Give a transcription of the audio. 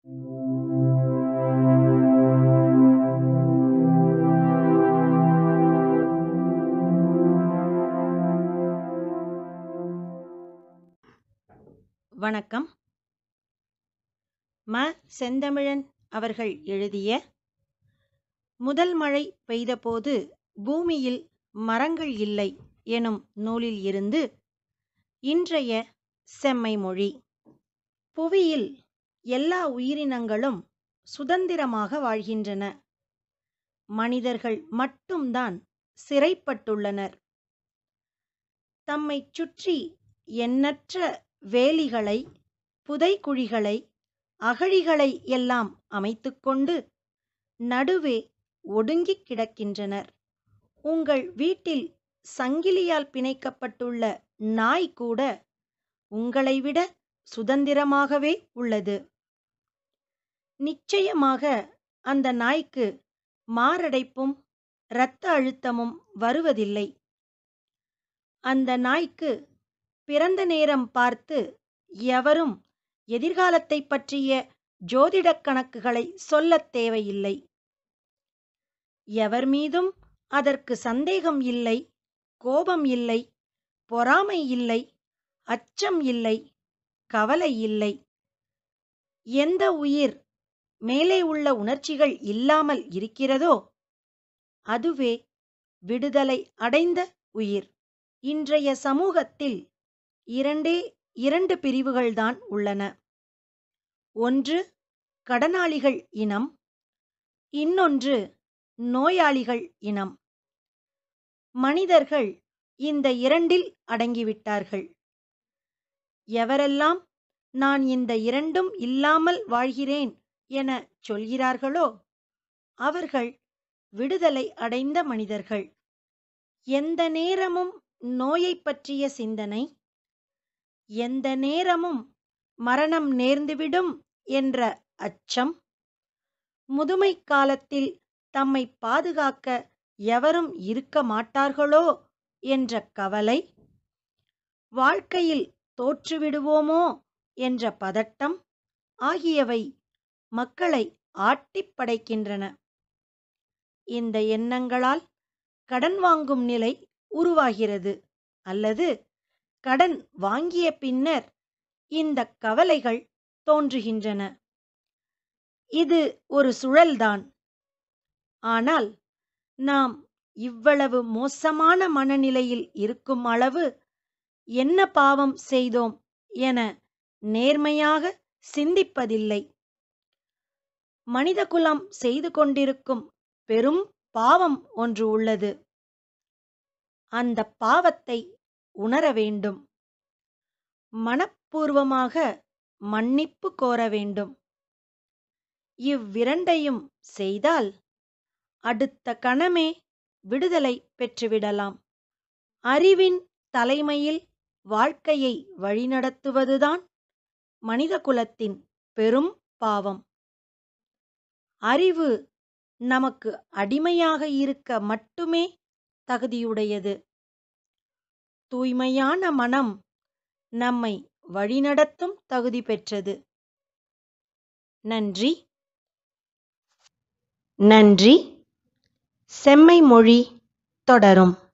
வணக்கம் ம செந்தமிழன் அவர்கள் எழுதிய முதல் மழை பெய்தபோது பூமியில் மரங்கள் இல்லை எனும் நூலில் இருந்து இன்றைய செம்மை மொழி புவியில் எல்லா உயிரினங்களும் சுதந்திரமாக வாழ்கின்றன மனிதர்கள் மட்டும்தான் சிறைப்பட்டுள்ளனர் தம்மைச் சுற்றி எண்ணற்ற வேலிகளை புதைக்குழிகளை அகழிகளை எல்லாம் அமைத்துக்கொண்டு நடுவே ஒடுங்கிக் கிடக்கின்றனர் உங்கள் வீட்டில் சங்கிலியால் பிணைக்கப்பட்டுள்ள நாய் கூட உங்களை விட சுதந்திரமாகவே உள்ளது நிச்சயமாக அந்த நாய்க்கு மாரடைப்பும் இரத்த அழுத்தமும் வருவதில்லை அந்த நாய்க்கு பிறந்த நேரம் பார்த்து எவரும் எதிர்காலத்தை பற்றிய ஜோதிடக் கணக்குகளை சொல்லத் தேவையில்லை எவர் மீதும் அதற்கு சந்தேகம் இல்லை கோபம் இல்லை பொறாமை இல்லை அச்சம் இல்லை கவலை இல்லை எந்த உயிர் மேலே உள்ள உணர்ச்சிகள் இல்லாமல் இருக்கிறதோ அதுவே விடுதலை அடைந்த உயிர் இன்றைய சமூகத்தில் இரண்டே இரண்டு பிரிவுகள்தான் உள்ளன ஒன்று கடனாளிகள் இனம் இன்னொன்று நோயாளிகள் இனம் மனிதர்கள் இந்த இரண்டில் அடங்கிவிட்டார்கள் எவரெல்லாம் நான் இந்த இரண்டும் இல்லாமல் வாழ்கிறேன் என சொல்கிறார்களோ அவர்கள் விடுதலை அடைந்த மனிதர்கள் எந்த நேரமும் நோயைப் பற்றிய சிந்தனை எந்த நேரமும் மரணம் நேர்ந்துவிடும் என்ற அச்சம் முதுமை காலத்தில் தம்மை பாதுகாக்க எவரும் இருக்க மாட்டார்களோ என்ற கவலை வாழ்க்கையில் தோற்றுவிடுவோமோ என்ற பதட்டம் ஆகியவை மக்களை ஆட்டிப் படைக்கின்றன இந்த எண்ணங்களால் கடன் வாங்கும் நிலை உருவாகிறது அல்லது கடன் வாங்கிய பின்னர் இந்த கவலைகள் தோன்றுகின்றன இது ஒரு சுழல்தான் ஆனால் நாம் இவ்வளவு மோசமான மனநிலையில் இருக்கும் அளவு என்ன பாவம் செய்தோம் என நேர்மையாக சிந்திப்பதில்லை மனிதகுலம் செய்து கொண்டிருக்கும் பெரும் பாவம் ஒன்று உள்ளது அந்த பாவத்தை உணர வேண்டும் மனப்பூர்வமாக மன்னிப்பு கோர வேண்டும் இவ்விரண்டையும் செய்தால் அடுத்த கணமே விடுதலை பெற்றுவிடலாம் அறிவின் தலைமையில் வாழ்க்கையை வழிநடத்துவதுதான் மனிதகுலத்தின் பெரும் பாவம் அறிவு நமக்கு அடிமையாக இருக்க மட்டுமே தகுதியுடையது தூய்மையான மனம் நம்மை வழிநடத்தும் தகுதி பெற்றது நன்றி நன்றி செம்மை மொழி தொடரும்